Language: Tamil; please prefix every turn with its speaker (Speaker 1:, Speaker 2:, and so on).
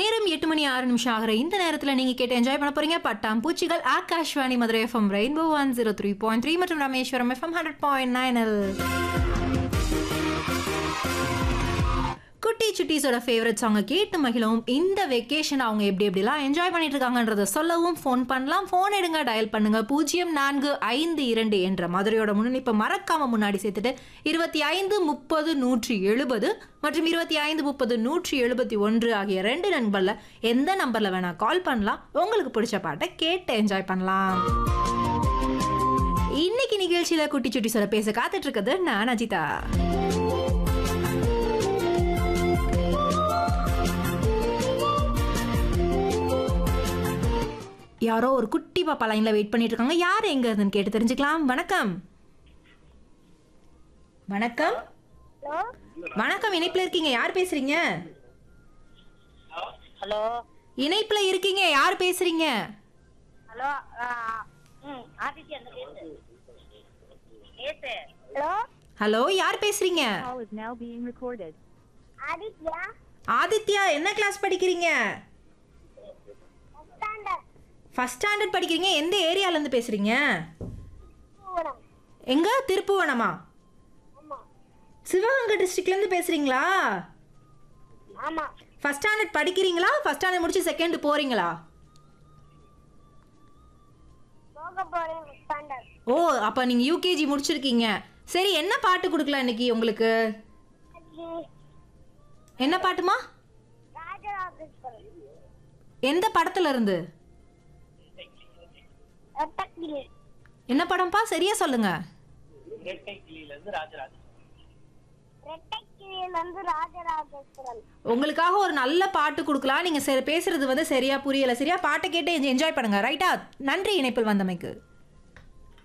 Speaker 1: நேரம் எட்டு மணி ஆறு நிமிஷம் ஆகிற இந்த நேரத்தில் நீங்கள் கேட்டு என்ஜாய் பண்ண போறீங்க பட்டாம் பூச்சிகள் Akashvani Madurai FM rainbow one zero three point three மற்றும் Rameswaram FM hundred point nine குட்டி சுட்டீஸோட ஃபேவரட் சாங்கை கேட்டு மகிழவும் இந்த வெக்கேஷன் அவங்க எப்படி எப்படிலாம் என்ஜாய் பண்ணிட்டு இருக்காங்கன்றத சொல்லவும் ஃபோன் பண்ணலாம் ஃபோன் எடுங்க டயல் பண்ணுங்க பூஜ்ஜியம் நான்கு ஐந்து இரண்டு என்ற மதுரையோட முன்னணிப்பை மறக்காம முன்னாடி சேர்த்துட்டு இருபத்தி ஐந்து முப்பது நூற்றி எழுபது மற்றும் இருபத்தி ஐந்து முப்பது நூற்றி எழுபத்தி ஒன்று ஆகிய ரெண்டு நண்பர்ல எந்த நம்பர்ல வேணா கால் பண்ணலாம் உங்களுக்கு பிடிச்ச பாட்டை கேட்டு என்ஜாய் பண்ணலாம் இன்னைக்கு நிகழ்ச்சியில குட்டி சுட்டி சொல்ல பேச காத்துட்டு இருக்குது நான் அஜிதா யாரோ ஒரு குட்டி பாப்பா லைன்ல வெயிட் பண்ணிட்டு இருக்காங்க யார் எங்க இருந்துன்னு கேட்டு தெரிஞ்சுக்கலாம் வணக்கம் வணக்கம்
Speaker 2: ஹலோ
Speaker 1: வணக்கம் இணைப்புல இருக்கீங்க யார் பேசுறீங்க
Speaker 2: ஹலோ
Speaker 1: இணைப்புல இருக்கீங்க யார் பேசுறீங்க
Speaker 2: ஹலோ ம் ஆதித்யா அந்த பேசு பேசு ஹலோ
Speaker 1: ஹலோ யார் பேசுறீங்க
Speaker 3: call is now being recorded.
Speaker 2: Aditya
Speaker 1: Aditya என்ன கிளாஸ் படிக்கிறீங்க
Speaker 2: ஸ்டாண்டர்ட்
Speaker 1: ஃபர்ஸ்ட் ஸ்டாண்டர்ட் படிக்கிறீங்க எந்த ஏரியால இருந்து பேசுறீங்க
Speaker 2: பூவனம்
Speaker 1: எங்க திருப்புவனமா
Speaker 2: ஆமா
Speaker 1: சிவகங்கை டிஸ்ட்ரிக்ட்ல இருந்து பேசுறீங்களா
Speaker 2: ஆமா
Speaker 1: ஃபர்ஸ்ட் ஸ்டாண்டர்ட் படிக்கிறீங்களா ஃபர்ஸ்ட் ஸ்டாண்டர்ட் முடிச்சு செகண்ட் போறீங்களா
Speaker 2: போக போறேன் ஸ்டாண்டர்ட்
Speaker 1: ஓ அப்ப நீங்க யூகேஜி முடிச்சிருக்கீங்க சரி என்ன பாட்டு கொடுக்கலாம் இன்னைக்கு உங்களுக்கு என்ன பாட்டுமா
Speaker 2: ராஜராஜேஸ்வரன்
Speaker 1: எந்த படத்துல இருந்து
Speaker 2: ரெட்டக்கிளி
Speaker 1: என்ன படம்ப்பா சரியா சொல்லுங்க
Speaker 2: ரெட்டைக்கிளியிலிருந்து ராஜராஜேஸ்வரன்
Speaker 1: உங்களுக்காக ஒரு நல்ல பாட்டு கொடுக்கலாம் நீங்க சரி பேசுறது வந்து சரியா புரியல சரியா பாட்டை கேட்டு என்ஜாய் பண்ணுங்க ரைட்டா நன்றி இணைப்பில் வந்தமைக்கு